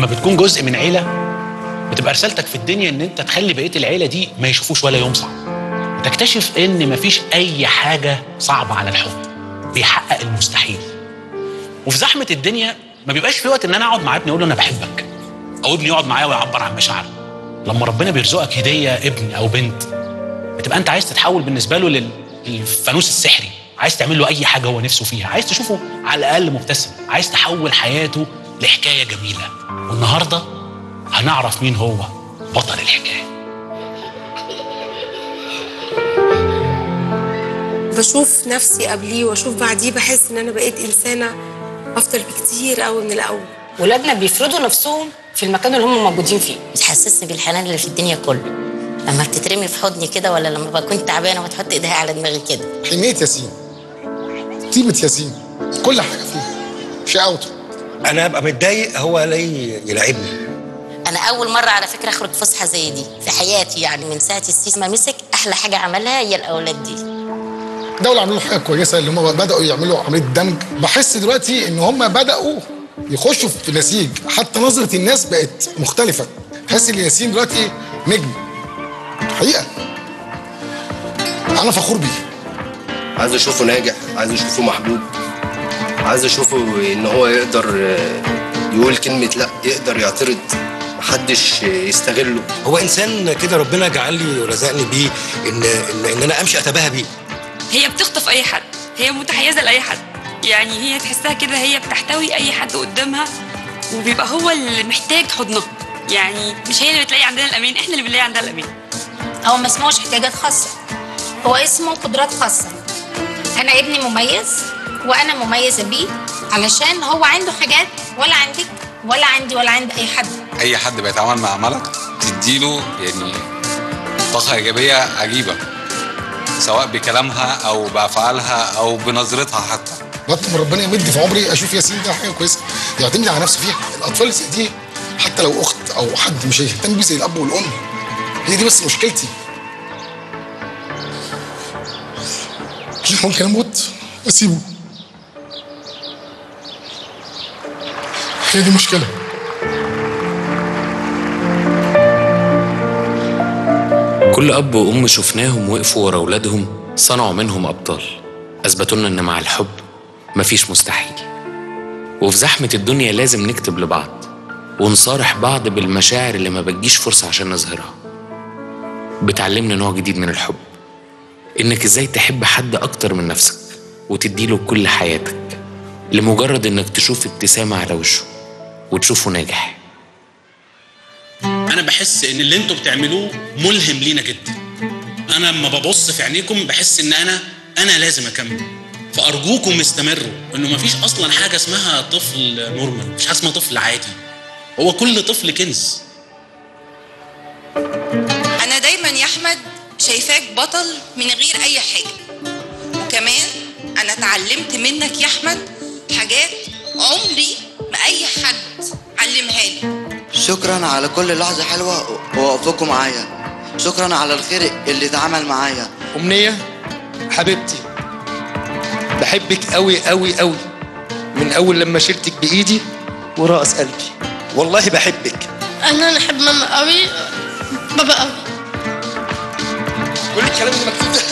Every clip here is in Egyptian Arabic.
لما بتكون جزء من عيله بتبقى رسالتك في الدنيا ان انت تخلي بقيه العيله دي ما يشوفوش ولا يوم صعب وتكتشف ان مفيش اي حاجه صعبه على الحب بيحقق المستحيل وفي زحمه الدنيا ما بيبقاش في وقت ان انا اقعد مع ابني اقول له انا بحبك او ابني يقعد معايا ويعبر عن مشاعره لما ربنا بيرزقك هديه ابن او بنت بتبقى انت عايز تتحول بالنسبه له لل- للفانوس السحري عايز تعمل له اي حاجه هو نفسه فيها عايز تشوفه على الاقل مبتسم عايز تحول حياته لحكايه جميله والنهارده هنعرف مين هو بطل الحكايه بشوف نفسي قبليه واشوف بعديه بحس ان انا بقيت انسانه افضل بكتير قوي من الاول ولادنا بيفرضوا نفسهم في المكان اللي هم موجودين فيه بتحسسني بالحنان اللي في الدنيا كله لما بتترمي في حضني كده ولا لما بكون تعبانه وتحط ايديها على دماغي كده حنية ياسين طيبة ياسين كل حاجة فيه شقاوته انا ابقى متضايق هو الاقي يلعبني انا اول مره على فكره اخرج فسحه زي دي في حياتي يعني من ساعه السيس ما مسك احلى حاجه عملها هي الاولاد دي دولة عملوا حاجة كويسة اللي هم بدأوا يعملوا عملية دمج بحس دلوقتي إن هم بدأوا يخشوا في نسيج حتى نظرة الناس بقت مختلفة تحس إن ياسين دلوقتي نجم حقيقة أنا فخور بيه عايز اشوفه ناجح عايز اشوفه محبوب عايز اشوفه ان هو يقدر آه، يقول كلمة لا يقدر يعترض محدش يستغله هو انسان كده ربنا جعل لي ورزقني بيه ان ان, إن انا امشي اتباهى بيه هي بتخطف اي حد هي متحيزه لاي حد يعني هي تحسها كده هي بتحتوي اي حد قدامها وبيبقى هو اللي محتاج حضنها يعني مش هي اللي بتلاقي عندنا الامان احنا اللي بنلاقي عندها الامان هو ما اسمهوش احتياجات خاصة هو اسمه قدرات خاصة أنا ابني مميز وأنا مميزة بيه علشان هو عنده حاجات ولا عندك ولا عندي ولا عند أي حد اي حد بيتعامل مع ملك تديله يعني طاقه ايجابيه عجيبه سواء بكلامها او بافعالها او بنظرتها حتى بطلب من ربنا يمد في عمري اشوف ياسين ده حاجه كويسه يعتمد على نفسه فيها الاطفال اللي زي دي حتى لو اخت او حد مش هيهتم بيه زي الاب والام هي دي بس مشكلتي ممكن اموت واسيبه هي دي مشكله كل أب وأم شفناهم وقفوا ورا أولادهم صنعوا منهم أبطال أثبتوا لنا إن مع الحب مفيش مستحيل وفي زحمة الدنيا لازم نكتب لبعض ونصارح بعض بالمشاعر اللي ما بتجيش فرصة عشان نظهرها بتعلمنا نوع جديد من الحب إنك إزاي تحب حد أكتر من نفسك وتديله كل حياتك لمجرد إنك تشوف ابتسامة على وشه وتشوفه ناجح انا بحس ان اللي انتوا بتعملوه ملهم لينا جدا انا لما ببص في عينيكم بحس ان انا انا لازم اكمل فارجوكم استمروا انه مفيش اصلا حاجه اسمها طفل نورمال مفيش حاجه اسمها طفل عادي هو كل طفل كنز أنا دايما يا أحمد شايفاك بطل من غير أي حاجة وكمان أنا اتعلمت منك يا أحمد حاجات عمري ما أي حد علمها لي شكرا على كل لحظة حلوة ووقفكم معايا شكرا على الخير اللي اتعمل معايا أمنية حبيبتي بحبك قوي قوي قوي من أول لما شلتك بإيدي ورأس قلبي والله بحبك انا انا احب ماما قوي بابا قوي كل الكلام اللي مكتوب ده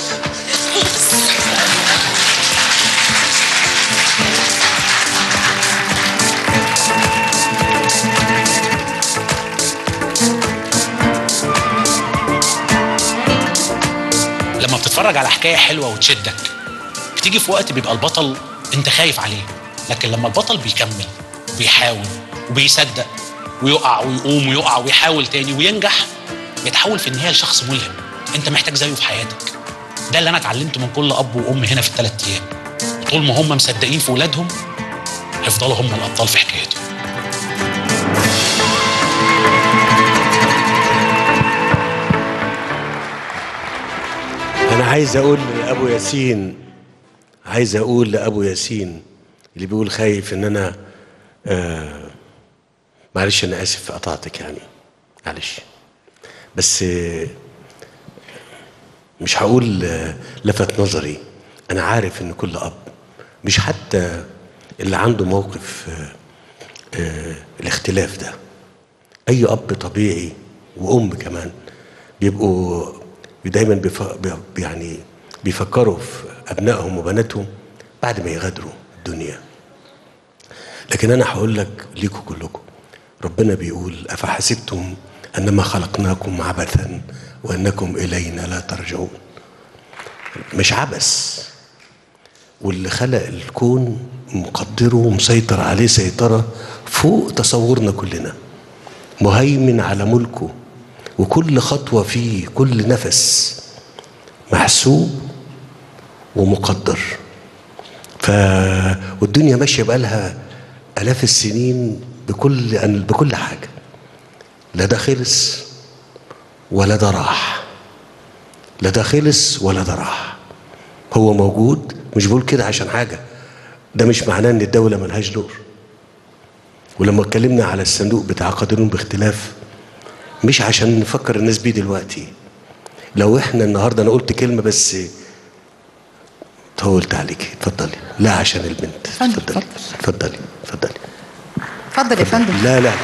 لما بتتفرج على حكايه حلوه وتشدك بتيجي في وقت بيبقى البطل انت خايف عليه لكن لما البطل بيكمل وبيحاول وبيصدق ويقع ويقوم ويقع ويحاول تاني وينجح بيتحول في النهايه لشخص ملهم انت محتاج زيه في حياتك ده اللي انا اتعلمته من كل اب وام هنا في الثلاث ايام طول ما هم مصدقين في ولادهم هيفضلوا هم الابطال في حكايتهم أنا عايز أقول لأبو ياسين عايز أقول لأبو ياسين اللي بيقول خايف إن أنا آه معلش أنا آسف قطعتك يعني معلش بس آه مش هقول آه لفت نظري أنا عارف إن كل أب مش حتى اللي عنده موقف آه آه الاختلاف ده اي اب طبيعي وام كمان بيبقوا دايما بيف... بي- يعني بيفكروا في ابنائهم وبناتهم بعد ما يغادروا الدنيا لكن انا هقول لك ليكم كلكم ربنا بيقول افحسبتم انما خلقناكم عبثا وانكم الينا لا ترجعون مش عبث واللي خلق الكون مقدره ومسيطر عليه سيطرة فوق تصورنا كلنا مهيمن على ملكه وكل خطوة فيه كل نفس محسوب ومقدر ف والدنيا ماشية بقالها آلاف السنين بكل بكل حاجة لا ده خلص ولا ده راح لا ده خلص ولا ده راح هو موجود مش بقول كده عشان حاجة ده مش معناه ان الدولة ملهاش دور ولما اتكلمنا على الصندوق بتاع قادرون باختلاف مش عشان نفكر الناس بيه دلوقتي لو احنا النهارده انا قلت كلمة بس طولت عليكي اتفضلي لا عشان البنت اتفضلي اتفضلي اتفضلي اتفضل يا فندم لا لا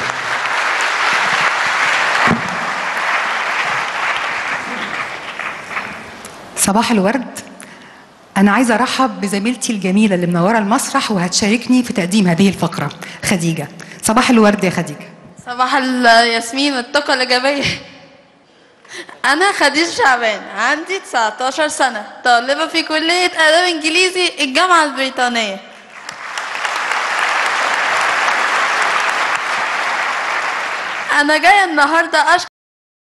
صباح الورد أنا عايزة أرحب بزميلتي الجميلة اللي منورة المسرح وهتشاركني في تقديم هذه الفقرة خديجة صباح الورد يا خديجة صباح الياسمين والطاقة الإيجابية أنا خديجة شعبان عندي 19 سنة طالبة في كلية آداب إنجليزي الجامعة البريطانية أنا جاية النهاردة أشكر